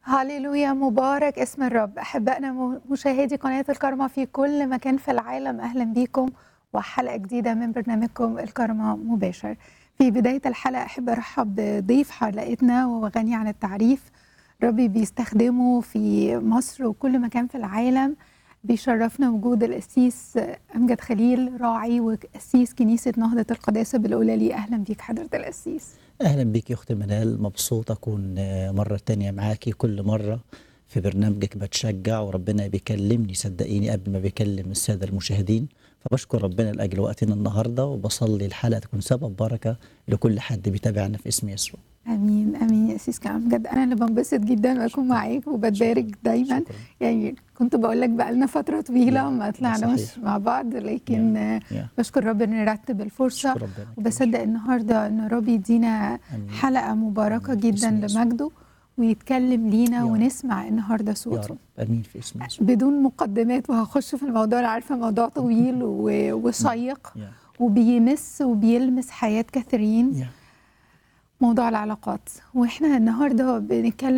هللويا مبارك اسم الرب احبائنا م- مشاهدي قناه الكرمه في كل مكان في العالم اهلا بيكم وحلقه جديده من برنامجكم الكرمه مباشر في بدايه الحلقه احب ارحب بضيف حلقتنا وهو غني عن التعريف ربي بيستخدمه في مصر وكل مكان في العالم بيشرفنا وجود القسيس امجد خليل راعي وقسيس كنيسه نهضه القداسه بالاولى اهلا بيك حضره القسيس اهلا بيك يا اختي منال مبسوط اكون آه، مره تانية معاكي كل مره في برنامجك بتشجع وربنا بيكلمني صدقيني قبل ما بيكلم الساده المشاهدين فبشكر ربنا لاجل وقتنا النهارده وبصلي الحلقه تكون سبب بركه لكل حد بيتابعنا في اسم يسوع امين امين يا اسيس كمان بجد انا اللي بنبسط جدا واكون معاك وبتبارك دايما شكرا يعني كنت بقول لك بقالنا فتره طويله يا، ما ده طلعناش صحيح. مع بعض لكن آه، يا بشكر رب ان نرتب الفرصه شكرا ربنا وبصدق النهارده ان رب يدينا آمين. حلقه مباركه آمين. جدا باسم يسوع. لمجده ويتكلم لينا يا رب. ونسمع النهارده يا صوته رب امين في اسم يسوع بدون مقدمات وهخش في الموضوع انا عارفه موضوع طويل و- وشيق يا وبيمس وبيلمس حياه كثيرين يا موضوع العلاقات واحنا النهارده بنتكلم